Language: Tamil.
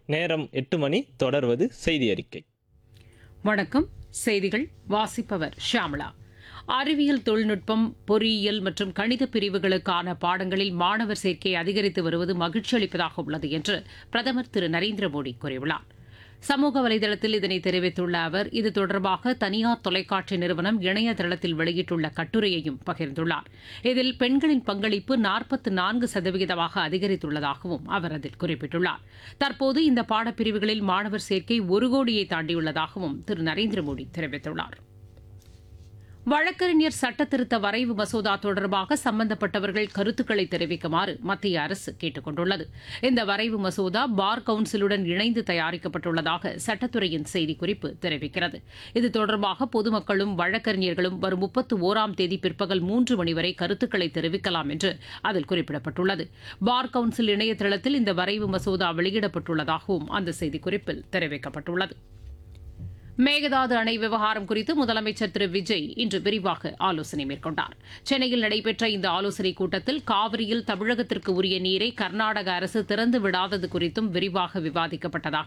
நேரம் எட்டு மணி தொடர்வது செய்தி அறிக்கை வணக்கம் செய்திகள் வாசிப்பவர் ஷியாமளா அறிவியல் தொழில்நுட்பம் பொறியியல் மற்றும் கணித பிரிவுகளுக்கான பாடங்களில் மாணவர் சேர்க்கை அதிகரித்து வருவது மகிழ்ச்சி அளிப்பதாக உள்ளது என்று பிரதமர் திரு நரேந்திர மோடி கூறியுள்ளார் சமூக வலைதளத்தில் இதனை தெரிவித்துள்ள அவர் இது தொடர்பாக தனியார் தொலைக்காட்சி நிறுவனம் இணையதளத்தில் வெளியிட்டுள்ள கட்டுரையையும் பகிர்ந்துள்ளார் இதில் பெண்களின் பங்களிப்பு நாற்பத்து நான்கு சதவிகிதமாக அதிகரித்துள்ளதாகவும் அவர் அதில் குறிப்பிட்டுள்ளார் தற்போது இந்த பாடப்பிரிவுகளில் மாணவர் சேர்க்கை ஒரு கோடியை தாண்டியுள்ளதாகவும் திரு நரேந்திர மோடி தெரிவித்துள்ளார் வழக்கறிஞர் சட்டத்திருத்த வரைவு மசோதா தொடர்பாக சம்பந்தப்பட்டவர்கள் கருத்துக்களை தெரிவிக்குமாறு மத்திய அரசு கேட்டுக் கொண்டுள்ளது இந்த வரைவு மசோதா பார் கவுன்சிலுடன் இணைந்து தயாரிக்கப்பட்டுள்ளதாக சட்டத்துறையின் செய்திக்குறிப்பு தெரிவிக்கிறது இது தொடர்பாக பொதுமக்களும் வழக்கறிஞர்களும் வரும் முப்பத்து ஓராம் தேதி பிற்பகல் மூன்று மணி வரை கருத்துக்களை தெரிவிக்கலாம் என்று அதில் குறிப்பிடப்பட்டுள்ளது பார் கவுன்சில் இணையதளத்தில் இந்த வரைவு மசோதா வெளியிடப்பட்டுள்ளதாகவும் அந்த செய்திக்குறிப்பில் தெரிவிக்கப்பட்டுள்ளது மேகதாது அணை விவகாரம் குறித்து முதலமைச்சர் திரு விஜய் இன்று விரிவாக ஆலோசனை மேற்கொண்டார் சென்னையில் நடைபெற்ற இந்த ஆலோசனைக் கூட்டத்தில் காவிரியில் தமிழகத்திற்கு உரிய நீரை கர்நாடக அரசு திறந்து விடாதது குறித்தும் விரிவாக விவாதிக்கப்பட்டதாக